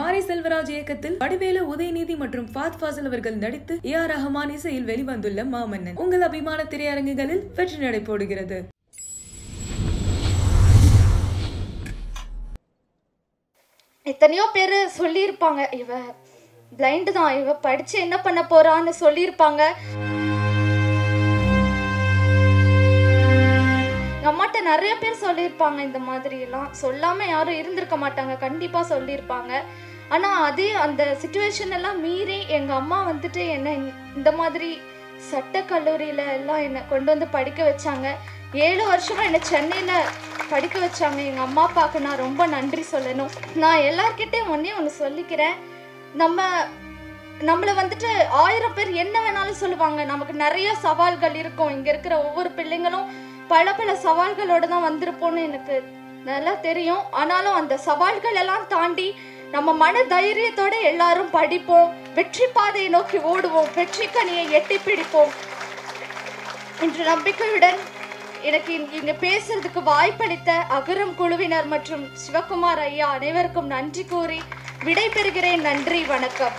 மாரி செல்வராஜ் இயக்கத்தில் வடிவேலு உதயநிதி மற்றும் ஃபாத் ஃபாசில் அவர்கள் நடித்து ஏ ஆர் ரஹ்மான் இசையில் வெளிவந்துள்ள மாமன்னன் உங்கள் அபிமான திரையரங்குகளில் வெற்றி நடை போடுகிறது எத்தனையோ பேர் சொல்லியிருப்பாங்க இவ பிளைண்டு தான் இவ படிச்சு என்ன பண்ண போறான்னு சொல்லியிருப்பாங்க எங்க அம்மாட்ட நிறைய பேர் சொல்லியிருப்பாங்க இந்த மாதிரி எல்லாம் சொல்லாம யாரும் இருந்திருக்க மாட்டாங்க கண்டிப்பா சொல்லியிருப்பாங்க ஆனா அதே அந்த சுச்சுவேஷன் எல்லாம் மீறி எங்க அம்மா வந்துட்டு என்ன இந்த- இந்த மாதிரி சட்ட கல்லூரியில எல்லாம் என்னை கொண்டு வந்து படிக்க வச்சாங்க ஏழு வருஷமா என்னை சென்னையில படிக்க வச்சாங்க எங்க அம்மா அப்பாவுக்கு நான் ரொம்ப நன்றி சொல்லணும் நான் எல்லார்கிட்டயும் ஒன்னே ஒன்று சொல்லிக்கிறேன் நம்ம நம்மளை வந்துட்டு ஆயிரம் பேர் என்ன வேணாலும் சொல்லுவாங்க நமக்கு நிறைய சவால்கள் இருக்கும் இங்க இருக்கிற ஒவ்வொரு பிள்ளைங்களும் பல பல சவால்களோட தான் வந்திருப்போம்னு எனக்கு நல்லா தெரியும் ஆனாலும் அந்த சவால்கள் எல்லாம் தாண்டி நம்ம மன தைரியத்தோட எல்லாரும் படிப்போம் வெற்றி பாதையை நோக்கி ஓடுவோம் வெற்றி கனியை எட்டி பிடிப்போம் என்ற நம்பிக்கையுடன் எனக்கு இங்க- இங்க பேசுறதுக்கு வாய்ப்பளித்த அகரம் குழுவினர் மற்றும் சிவகுமார் ஐயா அனைவருக்கும் நன்றி கூறி விடை பெறுகிறேன் நன்றி வணக்கம்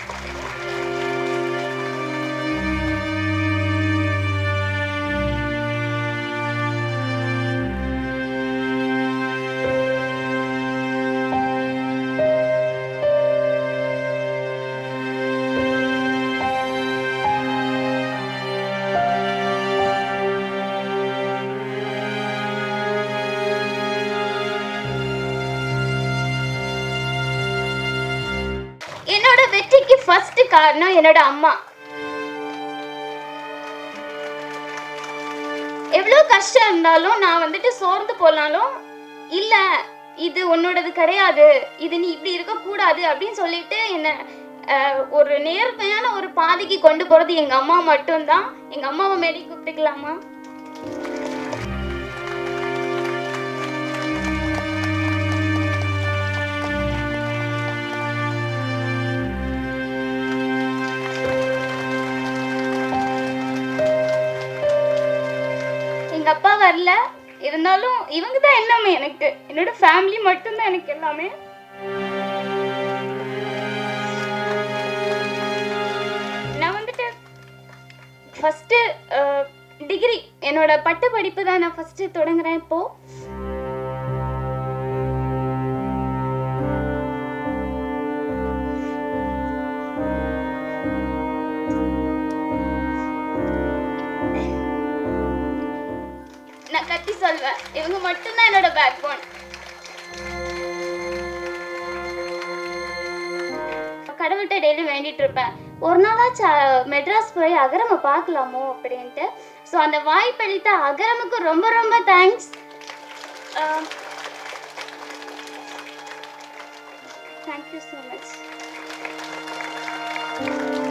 என்னோட வெற்றிக்கு ஃபர்ஸ்ட் காரணம் என்னோட அம்மா எவ்வளோ கஷ்டம் இருந்தாலும் நான் வந்துட்டு சோர்ந்து போனாலும் இல்ல இது உன்னோடது கிடையாது இது நீ இப்படி இருக்கக்கூடாது அப்படின்னு சொல்லிட்டு என்ன அஹ், ஒரு நேர்மையான ஒரு பாதைக்கு கொண்டு போறது எங்க அம்மா மட்டும்தான் எங்க அம்மாவை மேலே கூப்பிட்டுக்கலாமா எங்க அப்பா வரல இருந்தாலும் இவங்க தான் எல்லாமே எனக்கு என்னோட ஃபேமிலி மட்டும்தான் எனக்கு எல்லாமே நான் வந்துட்டு ஃபஸ்ட்டு டிகிரி என்னோட பட்ட படிப்பு தான் நான் ஃபஸ்ட்டு தொடங்குறேன் இப்போ நான் கத்தி சொல்வேன் இவங்க மட்டும்தான் என்னோட பேக் போன் கடவுள்கிட்ட டெய்லி வேண்டிட்டு இருப்பேன் ஒரு நாளாச்சும் அஹ், மெட்ராஸ் போய் அகரமை பார்க்கலாமோ அப்படின்ட்டு ஸோ அந்த வாய்ப்பளித்த அகரமுக்கு ரொம்ப ரொம்ப தேங்க்ஸ் தேங்க்யூ ஸோ மச்